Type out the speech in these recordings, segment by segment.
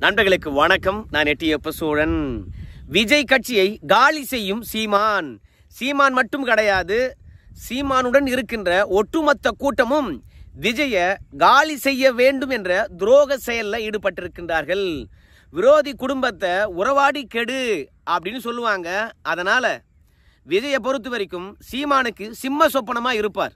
நண்பர்களுக்கு வணக்கம் நான் எட்டியப்ப சோழன் விஜய் கட்சியை காலி செய்யும் சீமான் சீமான் மட்டும் கிடையாது சீமானுடன் இருக்கின்ற ஒட்டுமொத்த கூட்டமும் விஜய காலி செய்ய வேண்டும் என்ற துரோக செயல்ல ஈடுபட்டிருக்கின்றார்கள் விரோதி குடும்பத்தை உறவாடி கெடு அப்படின்னு சொல்லுவாங்க அதனால விஜயை பொறுத்த வரைக்கும் சீமானுக்கு சிம்ம சொப்பனமா இருப்பார்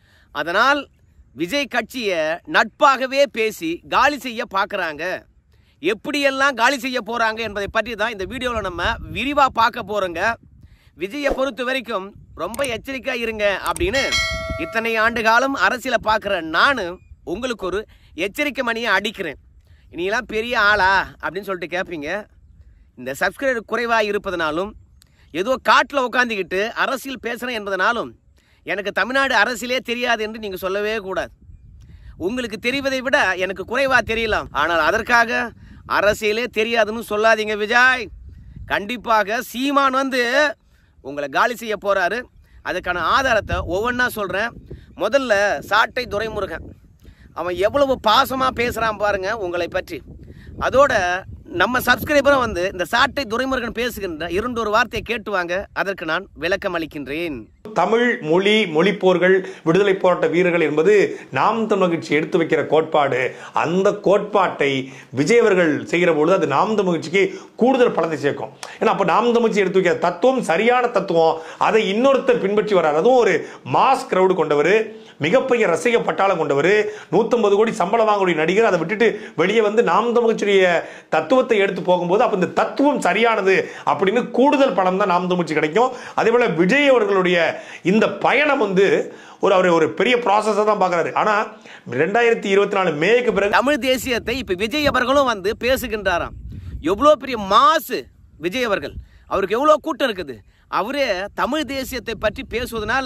அதனால் விஜய் கட்சியை நட்பாகவே பேசி காலி செய்ய பார்க்குறாங்க எப்படியெல்லாம் காலி செய்ய போகிறாங்க என்பதை பற்றி தான் இந்த வீடியோவில் நம்ம விரிவாக பார்க்க போகிறோங்க விஜயை பொறுத்த வரைக்கும் ரொம்ப எச்சரிக்கையாக இருங்க அப்படின்னு இத்தனை ஆண்டு காலம் அரசியலை பார்க்குற நான் உங்களுக்கு ஒரு எச்சரிக்கை மணியை அடிக்கிறேன் இனியெல்லாம் பெரிய ஆளா அப்படின்னு சொல்லிட்டு கேட்பீங்க இந்த சப்ஸ்கிரைபர் குறைவாக இருப்பதனாலும் ஏதோ காட்டில் உட்காந்துக்கிட்டு அரசியல் பேசுகிறேன் என்பதனாலும் எனக்கு தமிழ்நாடு அரசியலே தெரியாது என்று நீங்கள் சொல்லவே கூடாது உங்களுக்கு தெரிவதை விட எனக்கு குறைவாக தெரியலாம் ஆனால் அதற்காக அரசியலே தெரியாதுன்னு சொல்லாதீங்க விஜய் கண்டிப்பாக சீமான் வந்து உங்களை காலி செய்ய போகிறாரு அதுக்கான ஆதாரத்தை ஒவ்வொன்றா சொல்கிறேன் முதல்ல சாட்டை துரைமுருகன் அவன் எவ்வளவு பாசமாக பேசுகிறான் பாருங்க உங்களை பற்றி அதோட நம்ம சப்ஸ்கிரைபரும் வந்து இந்த சாட்டை துரைமுருகன் பேசுகின்ற இரண்டு ஒரு வார்த்தையை கேட்டுவாங்க அதற்கு நான் விளக்கம் அளிக்கின்றேன் தமிழ் மொழி மொழிப்போர்கள் விடுதலை போராட்ட வீரர்கள் என்பது நாம் தமிழ் கட்சி எடுத்து வைக்கிற கோட்பாடு அந்த கோட்பாட்டை விஜய் அவர்கள் செய்கிற பொழுது அது நாம் தமிழ் கட்சிக்கு கூடுதல் பலத்தை சேர்க்கும் ஏன்னா அப்போ நாம் தமிழ் கட்சி எடுத்து வைக்கிற தத்துவம் சரியான தத்துவம் அதை இன்னொருத்தர் பின்பற்றி வர்றார் அதுவும் ஒரு மாஸ் கிரவுடு கொண்டவர் மிகப்பெரிய ரசிக பட்டாளம் கொண்டவர் நூற்றம்பது கோடி சம்பளம் வாங்கக்கூடிய நடிகர் அதை விட்டுட்டு வெளியே வந்து நாம் தமிழ் கட்சியுடைய தத்துவத்தை எடுத்து போகும்போது அப்போ இந்த தத்துவம் சரியானது அப்படின்னு கூடுதல் பலம் தான் நாம் தமிழ் கட்சி கிடைக்கும் அதே போல விஜய் அவர்களுடைய இந்த பயணம் வந்து ஒரு அவர் ஒரு பெரிய ப்ராசஸாக தான் பார்க்குறாரு ஆனால் ரெண்டாயிரத்தி இருபத்தி நாலு மேக்கு பிறகு தமிழ் தேசியத்தை இப்ப விஜய் அவர்களும் வந்து பேசுகின்றாராம் எவ்வளோ பெரிய மாசு விஜய் அவர்கள் அவருக்கு எவ்வளோ கூட்டம் இருக்குது அவரே தமிழ் தேசியத்தை பற்றி பேசுவதனால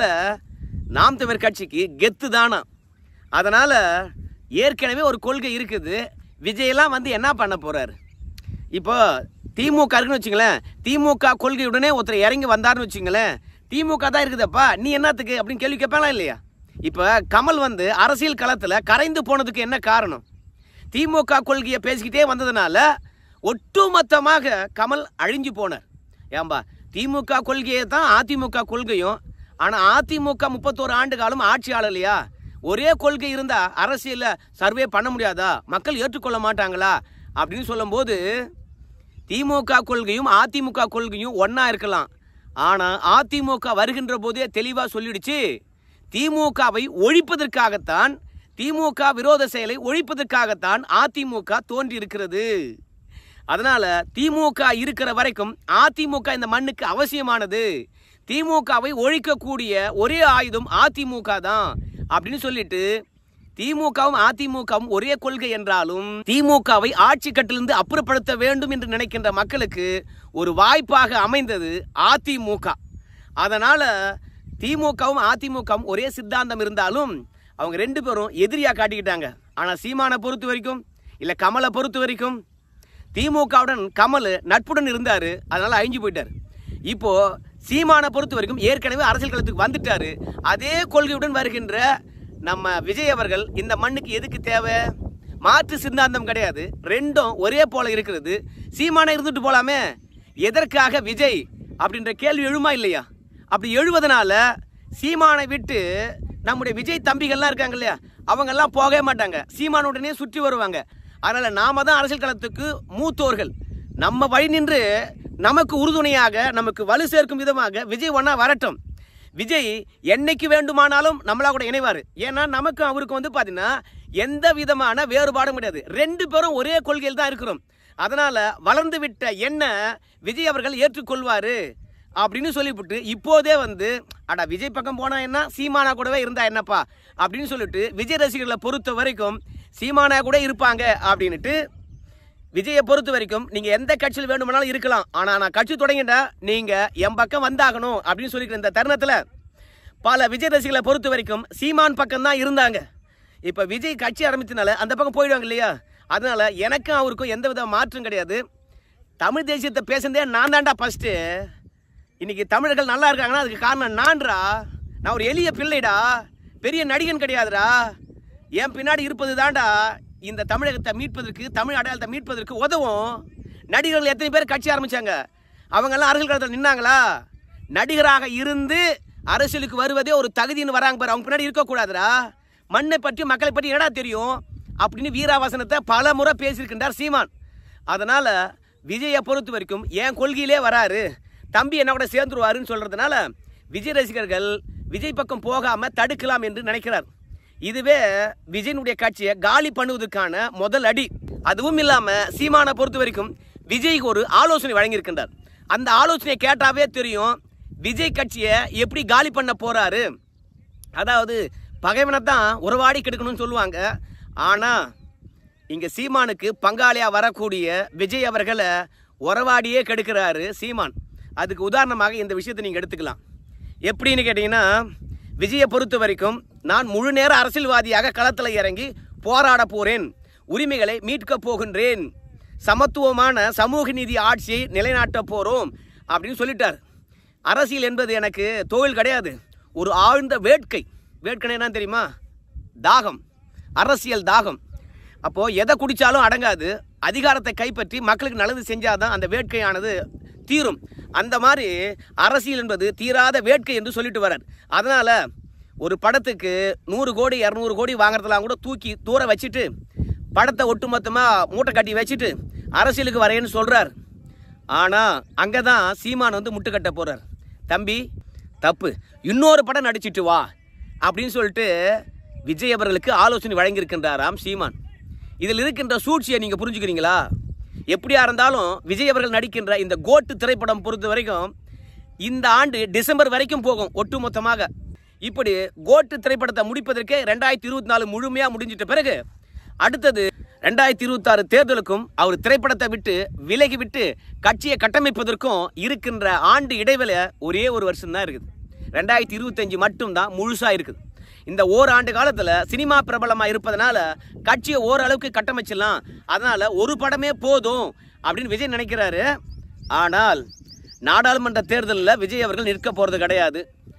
நாம் தமிழர் கட்சிக்கு கெத்து தானா அதனால ஏற்கனவே ஒரு கொள்கை இருக்குது விஜயெல்லாம் வந்து என்ன பண்ண போறாரு இப்போ திமுக இருக்குன்னு வச்சுங்களேன் திமுக கொள்கையுடனே ஒருத்தர் இறங்கி வந்தாருன்னு வச்சுங்களேன் திமுக தான் இருக்குதப்பா நீ என்னத்துக்கு அப்படின்னு கேள்வி கேட்பாங்களா இல்லையா இப்போ கமல் வந்து அரசியல் களத்தில் கரைந்து போனதுக்கு என்ன காரணம் திமுக கொள்கையை பேசிக்கிட்டே வந்ததுனால ஒட்டுமொத்தமாக கமல் அழிஞ்சு போனார் ஏம்பா திமுக கொள்கையை தான் அதிமுக கொள்கையும் ஆனால் அதிமுக முப்பத்தோரு ஆண்டு காலம் ஆட்சி ஆளலையா ஒரே கொள்கை இருந்தா அரசியல்ல சர்வே பண்ண முடியாதா மக்கள் ஏற்றுக்கொள்ள மாட்டாங்களா அப்படின்னு சொல்லும்போது திமுக கொள்கையும் அதிமுக கொள்கையும் ஒண்ணா இருக்கலாம் ஆனா அதிமுக வருகின்ற போதே தெளிவா சொல்லிடுச்சு திமுகவை ஒழிப்பதற்காகத்தான் திமுக விரோத செயலை ஒழிப்பதற்காகத்தான் அதிமுக தோன்றி இருக்கிறது அதனால திமுக இருக்கிற வரைக்கும் அதிமுக இந்த மண்ணுக்கு அவசியமானது திமுகவை ஒழிக்கக்கூடிய ஒரே ஆயுதம் அதிமுக தான் அப்படின்னு சொல்லிட்டு திமுகவும் அதிமுகவும் ஒரே கொள்கை என்றாலும் திமுகவை ஆட்சி கட்டிலிருந்து அப்புறப்படுத்த வேண்டும் என்று நினைக்கின்ற மக்களுக்கு ஒரு வாய்ப்பாக அமைந்தது அதிமுக அதனால திமுகவும் அதிமுகவும் ஒரே சித்தாந்தம் இருந்தாலும் அவங்க ரெண்டு பேரும் எதிரியா காட்டிக்கிட்டாங்க ஆனா சீமானை பொறுத்த வரைக்கும் இல்ல கமலை பொறுத்த வரைக்கும் திமுகவுடன் கமல் நட்புடன் இருந்தாரு அதனால அழிஞ்சு போயிட்டாரு இப்போ சீமானை பொறுத்த வரைக்கும் ஏற்கனவே அரசியல் களத்துக்கு வந்துட்டாரு அதே கொள்கையுடன் வருகின்ற நம்ம விஜய் அவர்கள் இந்த மண்ணுக்கு எதுக்கு தேவை மாற்று சித்தாந்தம் கிடையாது ரெண்டும் ஒரே போல இருக்கிறது சீமானை இருந்துட்டு போலாமே எதற்காக விஜய் அப்படின்ற கேள்வி எழுமா இல்லையா அப்படி எழுவதனால சீமானை விட்டு நம்முடைய விஜய் தம்பிகள்லாம் இருக்காங்க இல்லையா அவங்கெல்லாம் போகவே மாட்டாங்க சீமானுடனே சுற்றி வருவாங்க அதனால நாம தான் அரசியல் களத்துக்கு மூத்தோர்கள் நம்ம வழி நின்று நமக்கு உறுதுணையாக நமக்கு வலு சேர்க்கும் விதமாக விஜய் ஒன்னா வரட்டும் விஜய் என்னைக்கு வேண்டுமானாலும் நம்மளா கூட இணைவார் ஏன்னா நமக்கு அவருக்கு வந்து பார்த்தீங்கன்னா எந்த விதமான வேறுபாடும் கிடையாது ரெண்டு பேரும் ஒரே கொள்கையில் தான் இருக்கிறோம் அதனால வளர்ந்து விட்ட என்ன விஜய் அவர்கள் ஏற்றுக்கொள்வாரு அப்படின்னு சொல்லிவிட்டு இப்போதே வந்து அடா விஜய் பக்கம் போனா என்ன சீமானா கூடவே இருந்தா என்னப்பா அப்படின்னு சொல்லிட்டு விஜய் ரசிகர்களை பொறுத்த வரைக்கும் சீமானா கூட இருப்பாங்க அப்படின்னுட்டு விஜயை பொறுத்த வரைக்கும் நீங்க எந்த கட்சியில் வேண்டுமானாலும் இருக்கலாம் ஆனா நான் கட்சி தொடங்கிட்டா நீங்க என் பக்கம் வந்தாகணும் அப்படின்னு சொல்லிக்கிற இந்த தருணத்துல பல விஜய் ரசிகர்களை பொறுத்த வரைக்கும் சீமான் பக்கம் தான் இருந்தாங்க இப்ப விஜய் கட்சி ஆரம்பிச்சனால அந்த பக்கம் போயிடுவாங்க இல்லையா அதனால எனக்கும் அவருக்கும் எந்த வித மாற்றம் கிடையாது தமிழ் தேசியத்தை பேசுனதே நான் தான்டா ஃபர்ஸ்ட் இன்னைக்கு தமிழர்கள் நல்லா இருக்காங்கன்னா அதுக்கு காரணம் நான்டா நான் ஒரு எளிய பிள்ளைடா பெரிய நடிகன் கிடையாதுடா என் பின்னாடி இருப்பது தான்டா இந்த தமிழகத்தை மீட்பதற்கு தமிழ் அடையாளத்தை மீட்பதற்கு உதவும் நடிகர்கள் எத்தனை பேர் கட்சி ஆரம்பிச்சாங்க அவங்கெல்லாம் அரசியல் களத்தில் நின்னாங்களா நடிகராக இருந்து அரசியலுக்கு வருவதே ஒரு தகுதின்னு வராங்க பாரு அவங்க பின்னாடி இருக்கக்கூடாதுடா மண்ணை பற்றி மக்களை பற்றி என்னடா தெரியும் அப்படின்னு வீராவாசனத்தை பல முறை பேசியிருக்கின்றார் சீமான் அதனால விஜயை பொறுத்த வரைக்கும் என் கொள்கையிலே வராரு தம்பி என்ன கூட சேர்ந்துருவாருன்னு சொல்றதுனால விஜய் ரசிகர்கள் விஜய் பக்கம் போகாம தடுக்கலாம் என்று நினைக்கிறார் இதுவே விஜயனுடைய கட்சியை காலி பண்ணுவதற்கான முதல் அடி அதுவும் இல்லாம சீமானை பொறுத்த வரைக்கும் விஜய்க்கு ஒரு ஆலோசனை வழங்கியிருக்கின்றார் அந்த ஆலோசனையை கேட்டாவே தெரியும் விஜய் கட்சியை எப்படி காலி பண்ண போறாரு அதாவது பகைவனை தான் உறவாடி கெடுக்கணும்னு சொல்லுவாங்க ஆனா இங்க சீமானுக்கு பங்காளியா வரக்கூடிய விஜய் அவர்களை உறவாடியே கெடுக்கிறாரு சீமான் அதுக்கு உதாரணமாக இந்த விஷயத்தை நீங்க எடுத்துக்கலாம் எப்படின்னு கேட்டீங்கன்னா விஜயை பொறுத்த வரைக்கும் நான் முழு நேர அரசியல்வாதியாக களத்தில் இறங்கி போராட போறேன் உரிமைகளை மீட்க போகின்றேன் சமத்துவமான சமூக நீதி ஆட்சியை நிலைநாட்ட போறோம் அப்படின்னு சொல்லிட்டார் அரசியல் என்பது எனக்கு தொழில் கிடையாது ஒரு ஆழ்ந்த வேட்கை வேட்கை என்ன தெரியுமா தாகம் அரசியல் தாகம் அப்போ எதை குடிச்சாலும் அடங்காது அதிகாரத்தை கைப்பற்றி மக்களுக்கு நல்லது செஞ்சாதான் அந்த வேட்கையானது தீரும் அந்த மாதிரி அரசியல் என்பது தீராத வேட்கை என்று சொல்லிட்டு வரார் அதனால ஒரு படத்துக்கு நூறு கோடி இரநூறு கோடி வாங்குறதெல்லாம் கூட தூக்கி தூர வச்சுட்டு படத்தை ஒட்டுமொத்தமாக மூட்டை கட்டி வச்சுட்டு அரசியலுக்கு வரேன்னு சொல்றார் ஆனா அங்கதான் சீமான் வந்து முட்டுக்கட்ட போறார் தம்பி தப்பு இன்னொரு படம் நடிச்சிட்டு வா அப்படின்னு சொல்லிட்டு விஜய் அவர்களுக்கு ஆலோசனை வழங்கியிருக்கின்றாராம் சீமான் இதில் இருக்கின்ற சூழ்ச்சியை நீங்க புரிஞ்சுக்கிறீங்களா எப்படியா இருந்தாலும் விஜய் அவர்கள் நடிக்கின்ற இந்த கோட்டு திரைப்படம் பொறுத்த வரைக்கும் இந்த ஆண்டு டிசம்பர் வரைக்கும் போகும் ஒட்டுமொத்தமாக இப்படி கோட்டு திரைப்படத்தை முடிப்பதற்கே ரெண்டாயிரத்தி இருபத்தி நாலு முழுமையா முடிஞ்சிட்ட பிறகு அடுத்தது ரெண்டாயிரத்தி இருபத்தாறு தேர்தலுக்கும் அவர் திரைப்படத்தை விட்டு விலகி விட்டு கட்சியை கட்டமைப்பதற்கும் இருக்கின்ற ஆண்டு இடைவெளி ஒரே ஒரு வருஷம் தான் இருக்குது ரெண்டாயிரத்தி இருபத்தஞ்சு மட்டும்தான் முழுசா இருக்குது இந்த ஓராண்டு காலத்துல சினிமா பிரபலமா இருப்பதனால கட்சியை ஓரளவுக்கு கட்டமைச்சிடலாம் அதனால ஒரு படமே போதும் அப்படின்னு விஜய் நினைக்கிறாரு ஆனால் நாடாளுமன்ற தேர்தலில் விஜய் அவர்கள் நிற்க போறது கிடையாது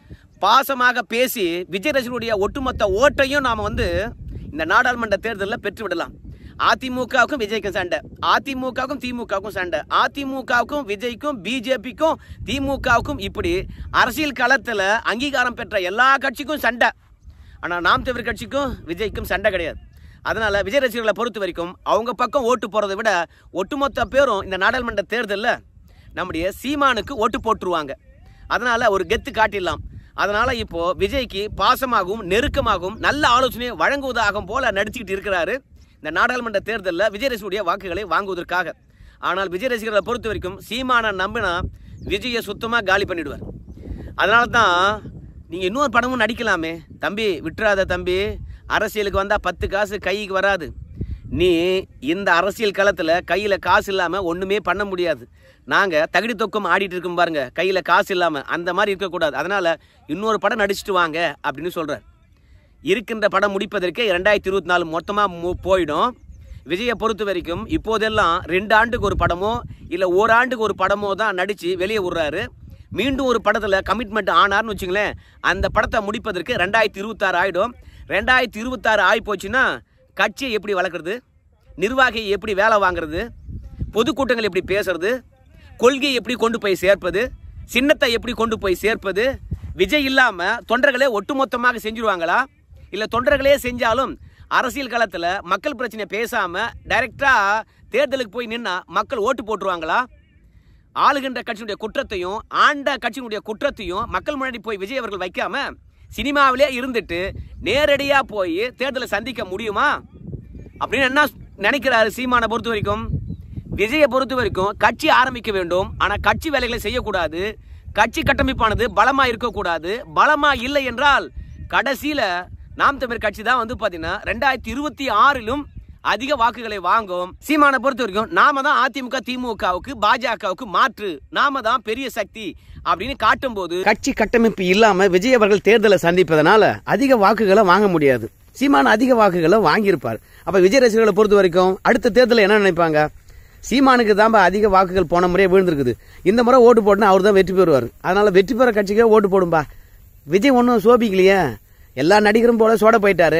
பாசமாக பேசி விஜய் ரசிகனுடைய ஒட்டுமொத்த ஓட்டையும் நாம் வந்து இந்த நாடாளுமன்ற தேர்தலில் பெற்று விடலாம் அதிமுகவுக்கும் விஜய்க்கும் சண்டை அதிமுகவுக்கும் திமுகவுக்கும் சண்டை அதிமுகவுக்கும் விஜய்க்கும் பிஜேபிக்கும் திமுகவுக்கும் இப்படி அரசியல் களத்தில் அங்கீகாரம் பெற்ற எல்லா கட்சிக்கும் சண்டை ஆனால் நாம் தமிழர் கட்சிக்கும் விஜய்க்கும் சண்டை கிடையாது அதனால விஜய் ரசிகர்களை பொறுத்த வரைக்கும் அவங்க பக்கம் ஓட்டு போறதை விட ஒட்டுமொத்த பேரும் இந்த நாடாளுமன்ற தேர்தலில் நம்முடைய சீமானுக்கு ஓட்டு போட்டுருவாங்க அதனால ஒரு கெத்து காட்டிடலாம் அதனால இப்போ விஜய்க்கு பாசமாகவும் நெருக்கமாகவும் நல்ல ஆலோசனை வழங்குவதாகவும் போல நடிச்சுக்கிட்டு இருக்கிறாரு இந்த நாடாளுமன்ற தேர்தலில் விஜய் ரசிகருடைய வாக்குகளை வாங்குவதற்காக ஆனால் விஜய் ரசிகர்களை பொறுத்த வரைக்கும் சீமானை நம்பினா விஜயை சுத்தமாக காலி பண்ணிடுவார் அதனால தான் நீங்கள் இன்னொரு படமும் நடிக்கலாமே தம்பி விட்டுறாத தம்பி அரசியலுக்கு வந்தால் பத்து காசு கைக்கு வராது நீ இந்த அரசியல் களத்தில் கையில் காசு இல்லாமல் ஒன்றுமே பண்ண முடியாது நாங்கள் தகுதி தொக்கம் ஆடிட்டு இருக்கோம் பாருங்க கையில் காசு இல்லாமல் அந்த மாதிரி இருக்கக்கூடாது அதனால் இன்னொரு படம் நடிச்சிட்டு வாங்க அப்படின்னு சொல்கிறார் இருக்கின்ற படம் முடிப்பதற்கே ரெண்டாயிரத்தி இருபத்தி நாலு மொத்தமாக போயிடும் விஜயை பொறுத்த வரைக்கும் இப்போதெல்லாம் ரெண்டு ஆண்டுக்கு ஒரு படமோ இல்லை ஓராண்டுக்கு ஒரு படமோ தான் நடித்து வெளியே விடுறாரு மீண்டும் ஒரு படத்தில் கமிட்மெண்ட் ஆனார்னு வச்சுங்களேன் அந்த படத்தை முடிப்பதற்கு ரெண்டாயிரத்தி இருபத்தாறு ஆகிடும் ரெண்டாயிரத்தி இருபத்தாறு ஆகி போச்சுன்னா கட்சியை எப்படி வளர்க்குறது நிர்வாகியை எப்படி வேலை வாங்குறது பொதுக்கூட்டங்கள் எப்படி பேசுறது கொள்கையை எப்படி கொண்டு போய் சேர்ப்பது சின்னத்தை எப்படி கொண்டு போய் சேர்ப்பது விஜய் இல்லாமல் தொண்டர்களே ஒட்டுமொத்தமாக செஞ்சுருவாங்களா இல்லை தொண்டர்களே செஞ்சாலும் அரசியல் களத்தில் மக்கள் பிரச்சனை பேசாமல் டைரெக்டாக தேர்தலுக்கு போய் நின்னா மக்கள் ஓட்டு போட்டுருவாங்களா ஆளுகின்ற கட்சியினுடைய குற்றத்தையும் ஆண்ட கட்சியினுடைய குற்றத்தையும் மக்கள் முன்னாடி போய் விஜய் அவர்கள் வைக்காம சினிமாவிலே இருந்துட்டு நேரடியா போய் தேர்தலை சந்திக்க முடியுமா அப்படின்னு என்ன நினைக்கிறாரு சீமானை பொறுத்த வரைக்கும் விஜயை பொறுத்த வரைக்கும் கட்சி ஆரம்பிக்க வேண்டும் ஆனா கட்சி வேலைகளை செய்யக்கூடாது கட்சி கட்டமைப்பானது பலமா இருக்கக்கூடாது பலமா இல்லை என்றால் கடைசியில நாம் தமிழர் கட்சி தான் வந்து பாத்தீங்கன்னா ரெண்டாயிரத்தி இருபத்தி ஆறிலும் அதிக வாக்குகளை வாங்கும் சீமானை பொறுத்த வரைக்கும் நாம தான் அதிமுக திமுகவுக்கு பாஜகவுக்கு மாற்று நாம தான் பெரிய சக்தி அப்படின்னு காட்டும்போது கட்சி கட்டமைப்பு இல்லாம விஜய் அவர்கள் தேர்தலை சந்திப்பதனால அதிக வாக்குகளை வாங்க முடியாது சீமான் அதிக வாக்குகளை வாங்கியிருப்பார் அப்ப விஜய் ரசிகர்களை பொறுத்த வரைக்கும் அடுத்த தேர்தலில் என்ன நினைப்பாங்க சீமானுக்கு தான் அதிக வாக்குகள் போன முறையே விழுந்திருக்குது இந்த முறை ஓட்டு போட்டுனா அவர் தான் வெற்றி பெறுவார் அதனால வெற்றி பெற கட்சிக்கே ஓட்டு போடும்பா விஜய் ஒன்றும் சோபிக்கலையே எல்லா நடிகரும் போல சோட போயிட்டாரு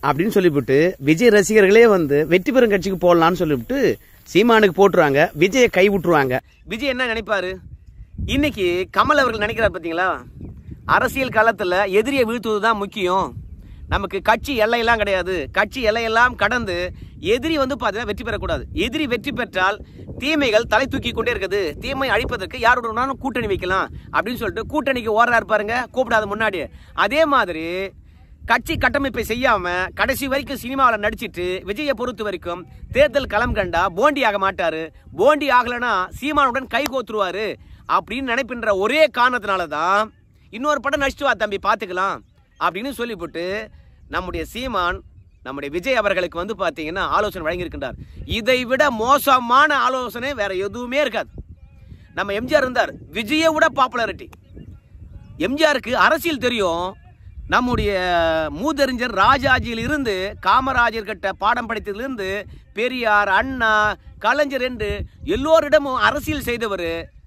அப்படின்னு சொல்லிவிட்டு விஜய் ரசிகர்களே வந்து வெற்றி பெறும் கட்சிக்கு போடலாம்னு சொல்லிவிட்டு சீமானுக்கு போட்டுருவாங்க விஜயை கை விட்டுருவாங்க விஜய் என்ன நினைப்பாரு இன்னைக்கு கமல் அவர்கள் நினைக்கிறார் பார்த்தீங்களா அரசியல் காலத்தில் எதிரியை வீழ்த்துவது தான் முக்கியம் நமக்கு கட்சி எல்லையெல்லாம் கிடையாது கட்சி எல்லையெல்லாம் கடந்து எதிரி வந்து பார்த்தீங்கன்னா வெற்றி பெறக்கூடாது எதிரி வெற்றி பெற்றால் தீமைகள் தலை தூக்கி கொண்டே இருக்குது தீமை அழிப்பதற்கு யாருடனாலும் கூட்டணி வைக்கலாம் அப்படின்னு சொல்லிட்டு கூட்டணிக்கு ஓடுறாரு பாருங்க கூப்பிடாத முன்னாடி அதே மாதிரி கட்சி கட்டமைப்பை செய்யாம கடைசி வரைக்கும் சினிமாவில் நடிச்சிட்டு விஜயை பொறுத்த வரைக்கும் தேர்தல் களம் கண்டா போண்டி ஆக மாட்டாரு போண்டி ஆகலைன்னா சீமானுடன் கை கோத்துருவாரு அப்படின்னு நினைப்பின்ற ஒரே காரணத்தினால தான் இன்னொரு படம் நடிச்சுட்டு வா தம்பி பார்த்துக்கலாம் அப்படின்னு சொல்லிவிட்டு நம்முடைய சீமான் நம்முடைய விஜய் அவர்களுக்கு வந்து பார்த்தீங்கன்னா ஆலோசனை வழங்கியிருக்கின்றார் இதை விட மோசமான ஆலோசனை வேற எதுவுமே இருக்காது நம்ம எம்ஜிஆர் இருந்தார் விஜயை விட பாப்புலாரிட்டி எம்ஜிஆருக்கு அரசியல் தெரியும் நம்முடைய மூதறிஞர் ராஜாஜியில் இருந்து காமராஜர் கிட்ட பாடம் படித்ததிலிருந்து பெரியார் அண்ணா கலைஞர் என்று எல்லோரிடமும் அரசியல் செய்தவர்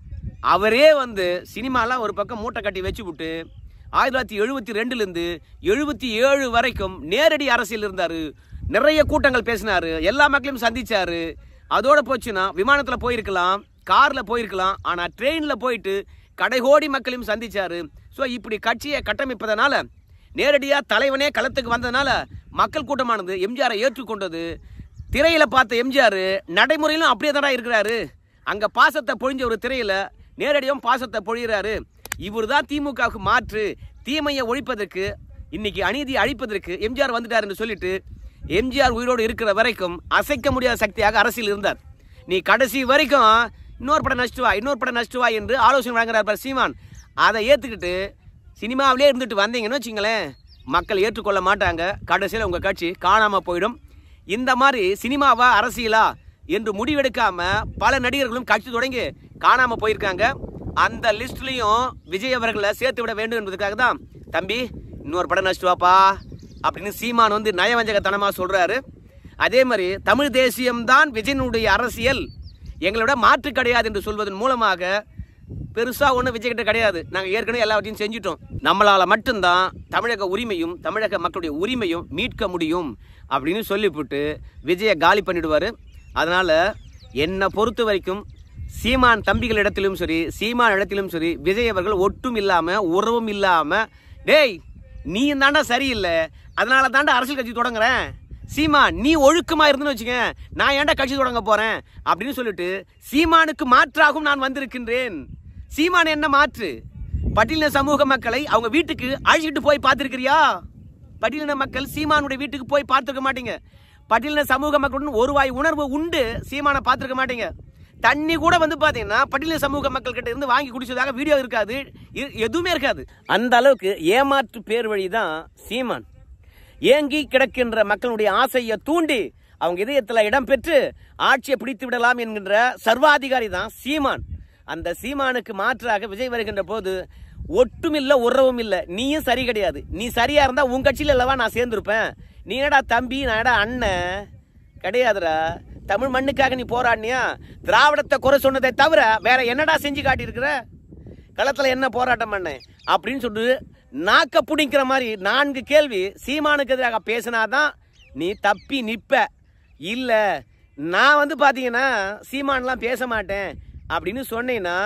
அவரே வந்து சினிமாலாம் ஒரு பக்கம் மூட்டை கட்டி வச்சு விட்டு ஆயிரத்தி தொள்ளாயிரத்தி எழுபத்தி ரெண்டுலேருந்து எழுபத்தி ஏழு வரைக்கும் நேரடி அரசியல் இருந்தார் நிறைய கூட்டங்கள் பேசினாரு எல்லா மக்களையும் சந்திச்சாரு அதோட போச்சுன்னா விமானத்தில் போயிருக்கலாம் காரில் போயிருக்கலாம் ஆனால் ட்ரெயினில் போயிட்டு கடைகோடி மக்களையும் சந்திச்சாரு ஸோ இப்படி கட்சியை கட்டமைப்பதனால நேரடியாக தலைவனே களத்துக்கு வந்ததுனால மக்கள் கூட்டமானது எம்ஜிஆரை ஏற்றுக்கொண்டது திரையில பார்த்த எம்ஜிஆர் நடைமுறையிலும் அப்படியே தானே இருக்கிறாரு அங்க பாசத்தை பொழிஞ்ச ஒரு திரையில நேரடியாகவும் பாசத்தை பொழிகிறாரு இவர் தான் திமுகவுக்கு மாற்று தீமையை ஒழிப்பதற்கு இன்னைக்கு அநீதி அழிப்பதற்கு எம்ஜிஆர் வந்துட்டார் என்று சொல்லிட்டு எம்ஜிஆர் உயிரோடு இருக்கிற வரைக்கும் அசைக்க முடியாத சக்தியாக அரசியல் இருந்தார் நீ கடைசி வரைக்கும் இன்னொரு படம் நஷ்டு வா இன்னொரு படம் நஷ்டு வா என்று ஆலோசனை வழங்குறார் பார் சீமான் அதை ஏற்றுக்கிட்டு சினிமாவிலே இருந்துட்டு வந்தீங்கன்னு வச்சுங்களேன் மக்கள் ஏற்றுக்கொள்ள மாட்டாங்க கடைசியில் உங்கள் கட்சி காணாமல் போயிடும் இந்த மாதிரி சினிமாவா அரசியலா என்று முடிவெடுக்காம பல நடிகர்களும் கட்சி தொடங்கி காணாம போயிருக்காங்க அந்த லிஸ்ட்லயும் விஜய் அவர்களை சேர்த்து விட வேண்டும் என்பதற்காக தான் தம்பி இன்னொரு படம் நடிச்சுட்டு வாப்பா அப்படின்னு சீமான் வந்து நயவஞ்சகத்தனமா சொல்றாரு அதே மாதிரி தமிழ் தேசியம்தான் விஜயனுடைய அரசியல் எங்களோட மாற்று கிடையாது என்று சொல்வதன் மூலமாக பெருசா ஒன்றும் விஜய் கிட்ட கிடையாது நாங்கள் ஏற்கனவே எல்லாவற்றையும் செஞ்சிட்டோம் நம்மளால மட்டும்தான் தமிழக உரிமையும் தமிழக மக்களுடைய உரிமையும் மீட்க முடியும் அப்படின்னு சொல்லிவிட்டு விஜயை காலி பண்ணிடுவாரு அதனால என்னை பொறுத்த வரைக்கும் சீமான் தம்பிகள் இடத்திலும் சரி சீமான் இடத்திலும் சரி விஜய் அவர்கள் ஒட்டும் இல்லாம உறவும் இல்லாம டேய் நீ தாண்டா சரியில்லை அதனால தாண்டா அரசியல் கட்சி தொடங்குறேன் சீமா நீ ஒழுக்கமா இருந்துன்னு வச்சுக்க நான் ஏன்டா கட்சி தொடங்க போறேன் அப்படின்னு சொல்லிட்டு சீமானுக்கு மாற்றாகவும் நான் வந்திருக்கின்றேன் சீமான் என்ன மாற்று பட்டியலின சமூக மக்களை அவங்க வீட்டுக்கு அழைச்சிட்டு போய் பார்த்திருக்கிறியா பட்டியலின மக்கள் சீமானுடைய வீட்டுக்கு போய் பார்த்துருக்க மாட்டீங்க பட்டியலின சமூக மக்களுடன் ஒரு வாய் உணர்வு உண்டு சீமானை பார்த்துருக்க மாட்டீங்க தண்ணி கூட வந்து பாத்தீங்கன்னா பட்டியலின சமூக மக்கள் கிட்ட இருந்து வாங்கி குடிச்சதாக வீடியோ இருக்காது எ- எதுவுமே இருக்காது அந்த அளவுக்கு ஏமாற்று பேர் வழி தான் சீமான் ஏங்கி கிடக்கின்ற மக்களுடைய ஆசையை தூண்டி அவங்க இதயத்தில் இடம் பெற்று ஆட்சியை பிடித்து விடலாம் என்கின்ற சர்வாதிகாரி தான் சீமான் அந்த சீமானுக்கு மாற்றாக விஜய் வருகின்ற போது ஒட்டும் இல்ல உறவும் இல்ல நீயும் சரி கிடையாது நீ சரியா இருந்தா உன் கட்சியில இல்லவா நான் சேர்ந்திருப்பேன் நீ என்னடா தம்பி நான் என்னடா அண்ணன் கிடையாதுடா தமிழ் மண்ணுக்காக நீ போராடினியா திராவிடத்தை குறை சொன்னதை தவிர வேற என்னடா செஞ்சு காட்டியிருக்கிற களத்துல என்ன போராட்டம் பண்ணேன் அப்படின்னு சொல்லிட்டு நாக்க பிடிக்கிற மாதிரி நான்கு கேள்வி சீமானுக்கு எதிராக பேசினாதான் நீ தப்பி நிப்ப இல்ல நான் வந்து பாத்தீங்கன்னா சீமான்லாம் பேச மாட்டேன் அப்படின்னு சொன்னேன்னா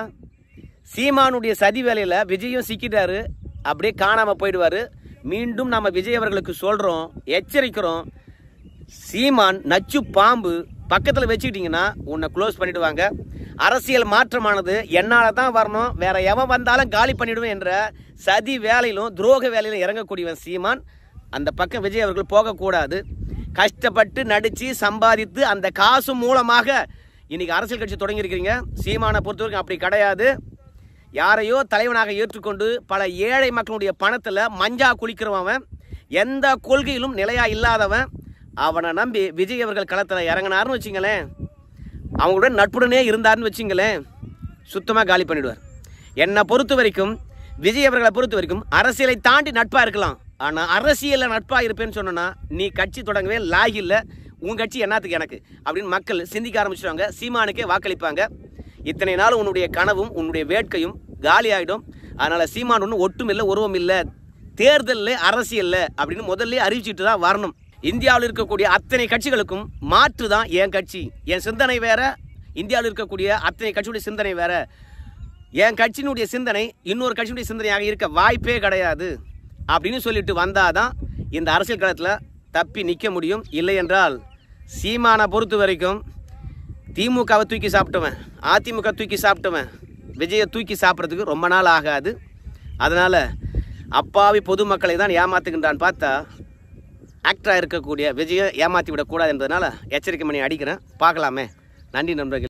சீமானுடைய சதி வேலையில விஜயும் சிக்கிட்டாரு அப்படியே காணாம போயிடுவாரு மீண்டும் நம்ம விஜய் அவர்களுக்கு சொல்றோம் எச்சரிக்கிறோம் சீமான் நச்சு பாம்பு பக்கத்தில் வச்சுக்கிட்டீங்கன்னா உன்னை க்ளோஸ் பண்ணிடுவாங்க அரசியல் மாற்றமானது என்னால் தான் வரணும் வேற எவன் வந்தாலும் காலி பண்ணிடுவேன் என்ற சதி வேலையிலும் துரோக வேலையிலும் இறங்கக்கூடியவன் சீமான் அந்த பக்கம் விஜய் அவர்கள் போகக்கூடாது கஷ்டப்பட்டு நடித்து சம்பாதித்து அந்த காசு மூலமாக இன்னைக்கு அரசியல் கட்சி தொடங்கியிருக்கிறீங்க சீமானை பொறுத்தவரைக்கும் அப்படி கிடையாது யாரையோ தலைவனாக ஏற்றுக்கொண்டு பல ஏழை மக்களுடைய பணத்தில் மஞ்சா குளிக்கிறவன் அவன். எந்த கொள்கையிலும் நிலையா இல்லாதவன் அவனை நம்பி விஜய் அவர்கள் களத்தில் இறங்கினார்னு வச்சுங்களேன் அவங்களுடன் நட்புடனே இருந்தார்னு வச்சுங்களேன் சுத்தமாக காலி பண்ணிடுவார் என்னை பொறுத்த வரைக்கும் விஜய் அவர்களை பொறுத்த வரைக்கும் அரசியலை தாண்டி நட்பாக இருக்கலாம் ஆனால் அரசியலில் நட்பாக இருப்பேன்னு சொன்னோன்னா நீ கட்சி தொடங்கவே லாகி இல்லை உன் கட்சி என்னத்துக்கு எனக்கு அப்படின்னு மக்கள் சிந்திக்க ஆரம்பிச்சிடுவாங்க சீமானுக்கே வாக்களிப்பாங்க இத்தனை நாள் உன்னுடைய கனவும் உன்னுடைய வேட்கையும் காலி ஆகிடும் அதனால் சீமான் ஒன்றும் ஒட்டும் இல்லை உருவம் இல்லை தேர்தலில் அரசியல்ல அப்படின்னு முதல்ல அறிவிச்சிட்டு தான் வரணும் இந்தியாவில் இருக்கக்கூடிய அத்தனை கட்சிகளுக்கும் மாற்று தான் என் கட்சி என் சிந்தனை வேற இந்தியாவில் இருக்கக்கூடிய அத்தனை கட்சியுடைய சிந்தனை வேற என் கட்சியினுடைய சிந்தனை இன்னொரு கட்சியினுடைய சிந்தனையாக இருக்க வாய்ப்பே கிடையாது அப்படின்னு சொல்லிட்டு வந்தாதான் இந்த அரசியல் களத்தில் தப்பி நிற்க முடியும் இல்லை என்றால் சீமானை பொறுத்த வரைக்கும் திமுகவை தூக்கி சாப்பிட்டவன் அதிமுக தூக்கி சாப்பிட்டவன் விஜயை தூக்கி சாப்பிட்றதுக்கு ரொம்ப நாள் ஆகாது அதனால் அப்பாவி பொதுமக்களை தான் ஏமாத்துகின்றான் பார்த்தா ஆக்டராக இருக்கக்கூடிய விஜயை ஏமாற்றி விடக்கூடாது என்பதனால எச்சரிக்கை பண்ணி அடிக்கிறேன் பார்க்கலாமே நன்றி நண்பர்கள்